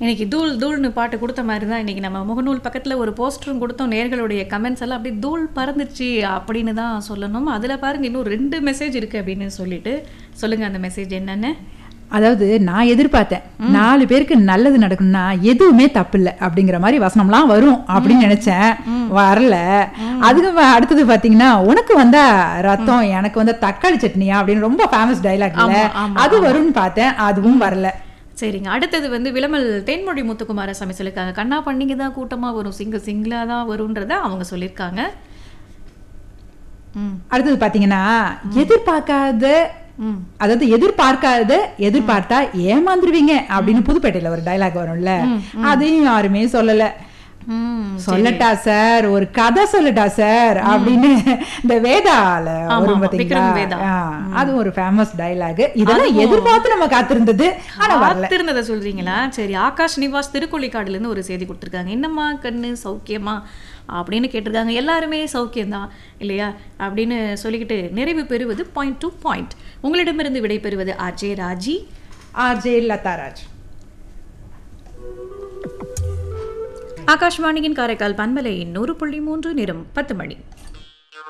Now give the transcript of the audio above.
இன்னைக்கு தூள் தூள்னு பாட்டு கொடுத்த மாதிரி தான் இன்னைக்கு நம்ம முகநூல் பக்கத்தில் ஒரு போஸ்டரும் கொடுத்தோம் நேர்களுடைய கமெண்ட்ஸ் எல்லாம் அப்படியே தூள் பறந்துருச்சு அப்படின்னு தான் சொல்லணும் அதில் பாருங்க இன்னும் ரெண்டு மெசேஜ் இருக்கு அப்படின்னு சொல்லிட்டு சொல்லுங்க அந்த மெசேஜ் என்னன்னு அதாவது நான் எதிர்பார்த்தேன் நாலு பேருக்கு நல்லது நடக்கணும்னா எதுவுமே தப்பு இல்லை அப்படிங்கிற மாதிரி வசனம்லாம் வரும் அப்படின்னு நினைச்சேன் வரல அதுக்கு வ- அடுத்தது பாத்தீங்கன்னா உனக்கு வந்தா ரத்தம் எனக்கு வந்தா தக்காளி சட்னியா அப்படின்னு ரொம்ப ஃபேமஸ் டைலாக் இல்ல ஆமா, ஆமா, அது வரும்னு பார்த்தேன் அதுவும் வரல சரிங்க அடுத்தது வந்து விளமல் தேன்மொழி முத்துக்குமார சாமி சொல்லியிருக்காங்க கண்ணா பண்ணிங்க தான் கூட்டமாக வரும் சிங்கிள் சிங்கிளாக தான் வரும்ன்றத அவங்க சொல்லியிருக்காங்க ம் அடுத்தது பாத்தீங்கன்னா எதிர்பார்க்காத ம் அதாவது எதிர்பார்க்காத எதிர்பார்த்தா ஏமாந்துருவீங்க அப்படின்னு புதுப்பேட்டையில ஒரு டைலாக் வரும்ல அதையும் யாருமே சொல்லல ம் சொல்லட்டா சார் ஒரு கதை சொல்லட்டா சார் அப்படின்னு இந்த வேதால ஆமா, வரும் ஆமா, பாத்தீங்களா விக்ரம் வேதா. ஆ, அது ஒரு ஃபேமஸ் டைலாக் இதெல்லாம் எதிர்பார்த்து நம்ம காத்திருந்தது ஆனா வரல காத்திருந்ததை சொல்றீங்களா சரி ஆகாஷ் நிவாஸ் திருக்கொள்ளிக்காடுல இருந்து ஒரு செய்தி கொடுத்துருக்காங்க என்னம்மா கண்ணு சௌக்கியமா அப்படின்னு கேட்டிருக்காங்க எல்லாருமே சௌக்கியம்தான் இல்லையா அப்படின்னு சொல்லிக்கிட்டு நிறைவு பெறுவது பாயிண்ட் டு பாயிண்ட் உங்களிடமிருந்து விடை பெறுவது அஜய் ராஜி ஆர்ஜே லதாராஜ் ஆகாஷ்வாணியின் காரைக்கால் பண்பலை நூறு புள்ளி மூன்று நிறம் பத்து மணி